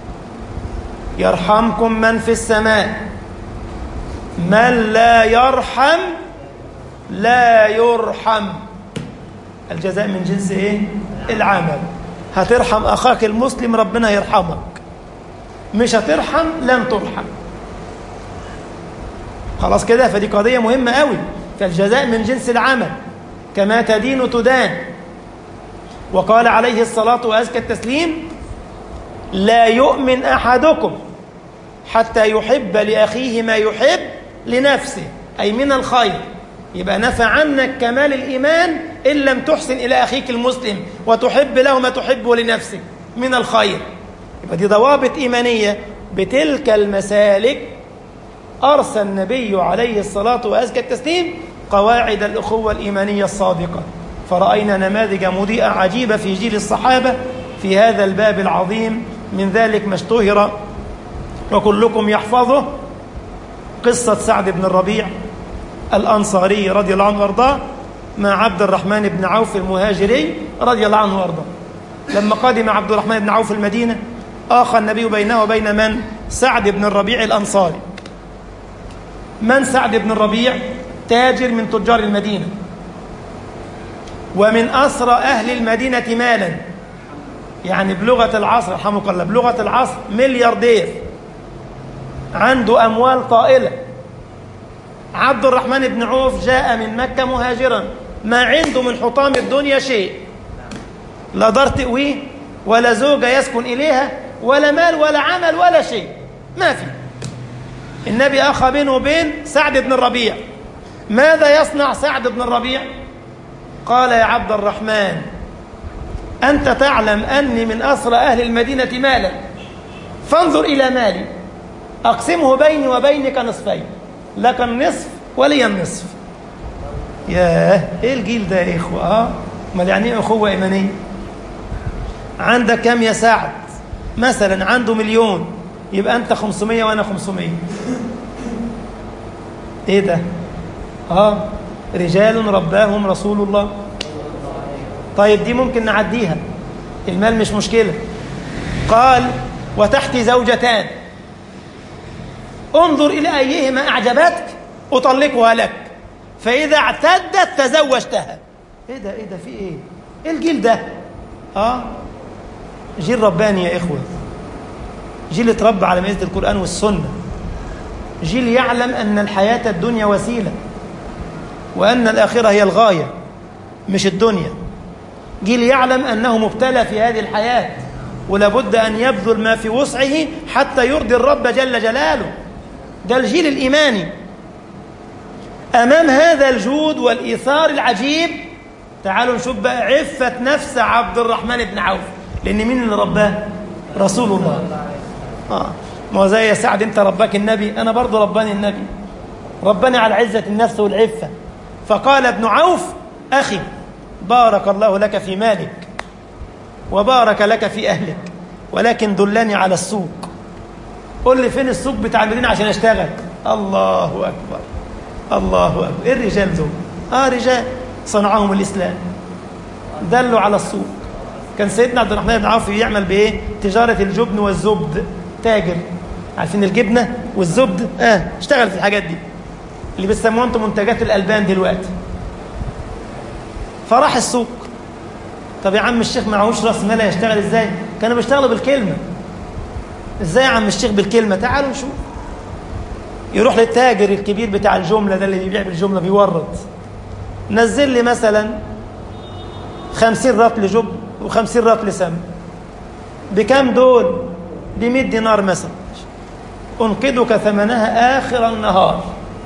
يرحمكم من في السماء من لا يرحم لا يرحم الجزاء من جنس ايه العمل هترحم اخاك المسلم ربنا يرحمك مش هترحم لن ترحم خلاص كده فدي قضية مهمة قوي فالجزاء من جنس العمل كما تدين تدان وقال عليه الصلاة وأزكى التسليم لا يؤمن أحدكم حتى يحب لأخيه ما يحب لنفسه أي من الخير يبقى نفى عنك كمال الإيمان إن لم تحسن إلى أخيك المسلم وتحب له ما تحبه لنفسك من الخير يبقى دي ضوابط إيمانية بتلك المسالك أرسى النبي عليه الصلاة وأزكى التسليم قواعد الأخوة الإيمانية الصادقة فرأينا نماذج مضيئة عجيبة في جيل الصحابة في هذا الباب العظيم من ذلك ما اشتهر وكلكم يحفظه قصة سعد بن الربيع الأنصاري رضي الله عنه وارضاه مع عبد الرحمن بن عوف المهاجري رضي الله عنه وارضاه لما قدم عبد الرحمن بن عوف المدينة آخى النبي بينه وبين من؟ سعد بن الربيع الأنصاري من سعد بن الربيع؟ تاجر من تجار المدينة ومن أسرى أهل المدينة مالا يعني بلغة العصر رحمك الله بلغة العصر ملياردير عنده أموال طائلة عبد الرحمن بن عوف جاء من مكة مهاجرا ما عنده من حطام الدنيا شيء لا دار تقويه ولا زوجة يسكن إليها ولا مال ولا عمل ولا شيء ما في النبي أخى بينه وبين سعد بن الربيع ماذا يصنع سعد بن الربيع قال يا عبد الرحمن أنت تعلم أني من أسرى أهل المدينة مالا فانظر إلى مالي أقسمه بيني وبينك نصفين لك النصف ولي النصف ياه ايه الجيل ده يا اخوه اه امال يعني ايه اخوه ايمانيه عندك كام يا سعد مثلا عنده مليون يبقى انت 500 وانا 500 ايه ده اه رجال رباهم رسول الله طيب دي ممكن نعديها المال مش مشكله قال وتحتي زوجتان انظر إلى أيهما أعجبتك أطلقها لك فإذا اعتدت تزوجتها إيه ده إيه ده في إيه إيه الجيل ده آه جيل رباني يا إخوة جيل اتربى على مائدة القرآن والسنة جيل يعلم أن الحياة الدنيا وسيلة وأن الآخرة هي الغاية مش الدنيا جيل يعلم أنه مبتلى في هذه الحياة ولابد أن يبذل ما في وسعه حتى يرضي الرب جل جلاله ده الجيل الإيماني أمام هذا الجود والإيثار العجيب تعالوا نشوف بقى عفة نفس عبد الرحمن بن عوف لأن مين اللي رباه رسول الله آه. ما هو زي يا سعد أنت رباك النبي أنا برضو رباني النبي ربنا على عزة النفس والعفة فقال ابن عوف أخي بارك الله لك في مالك وبارك لك في أهلك ولكن دلني على السوق قل لي فين السوق بتاع المدينة عشان اشتغل الله أكبر الله أكبر إيه الرجال دول آه رجال صنعهم الإسلام دلوا على السوق كان سيدنا عبد الرحمن بن عوف يعمل بإيه تجارة الجبن والزبد تاجر عارفين الجبنة والزبد آه اشتغل في الحاجات دي اللي بيسموها انتم منتجات الألبان دلوقتي فراح السوق طب يا عم الشيخ معهوش راس مال يشتغل ازاي كانوا بيشتغلوا بالكلمه ازاي يا عم الشيخ بالكلمه تعالوا نشوف يروح للتاجر الكبير بتاع الجمله ده اللي بيبيع بالجمله بيورد نزل لي مثلا خمسين رطل جبن وخمسين رطل سم بكام دول بمئة دينار مثلا أنقذك ثمنها آخر النهار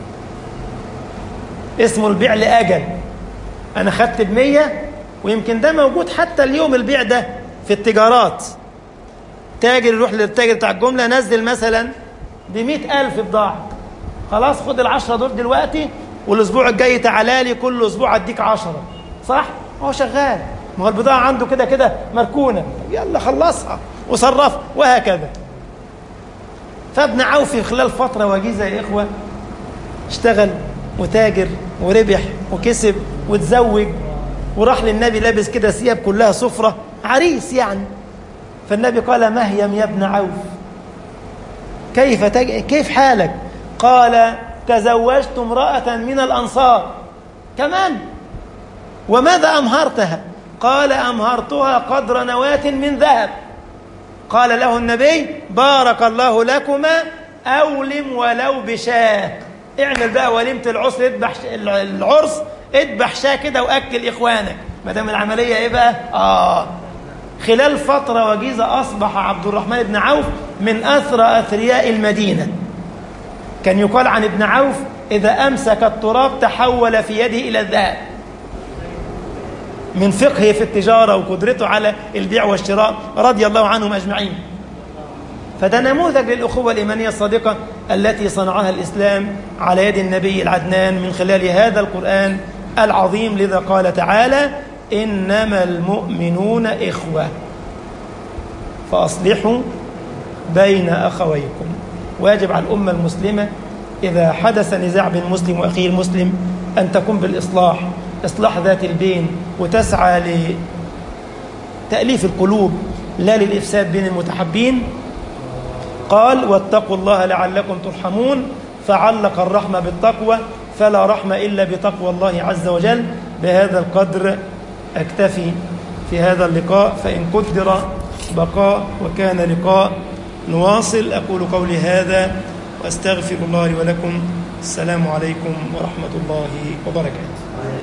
اسمه البيع لأجل أنا خدت بمية ويمكن ده موجود حتى اليوم البيع ده في التجارات تاجر يروح للتاجر بتاع الجملة نزل مثلا بمئة ألف بضاعة خلاص خد العشرة دول دلوقتي والاسبوع الجاي تعالى لي كل اسبوع اديك عشرة صح هو شغال ما هو البضاعة عنده كده كده مركونة يلا خلصها وصرفها وهكذا فابن عوف في خلال فترة وجيزة يا إخوة اشتغل وتاجر وربح وكسب وتزوج وراح للنبي لابس كده ثياب كلها صفرة عريس يعني فالنبي قال مهيم يا ابن عوف كيف تج... كيف حالك قال تزوجت امرأة من الأنصار كمان وماذا أمهرتها قال أمهرتها قدر نواة من ذهب قال له النبي بارك الله لكما أولم ولو بشاه اعمل بقى وليمة العرس اذبح العرس اذبح شاه كده واكل اخوانك ما دام العمليه ايه بقى؟ اه خلال فتره وجيزه اصبح عبد الرحمن بن عوف من اثرى اثرياء المدينه كان يقال عن ابن عوف اذا امسك التراب تحول في يده الى الذهب من فقهه في التجاره وقدرته على البيع والشراء رضي الله عنهم اجمعين فده نموذج للأخوة الإيمانية الصادقة التي صنعها الإسلام على يد النبي العدنان من خلال هذا القرآن العظيم لذا قال تعالى إنما المؤمنون إخوة فأصلحوا بين أخويكم واجب على الأمة المسلمة إذا حدث نزاع بين مسلم وأخيه المسلم أن تقوم بالإصلاح إصلاح ذات البين وتسعى لتأليف القلوب لا للإفساد بين المتحبين قال واتقوا الله لعلكم ترحمون فعلق الرحمة بالتقوى فلا رحمة إلا بتقوى الله عز وجل بهذا القدر أكتفي في هذا اللقاء فإن قدر بقاء وكان لقاء نواصل أقول قولي هذا وأستغفر الله لي ولكم السلام عليكم ورحمة الله وبركاته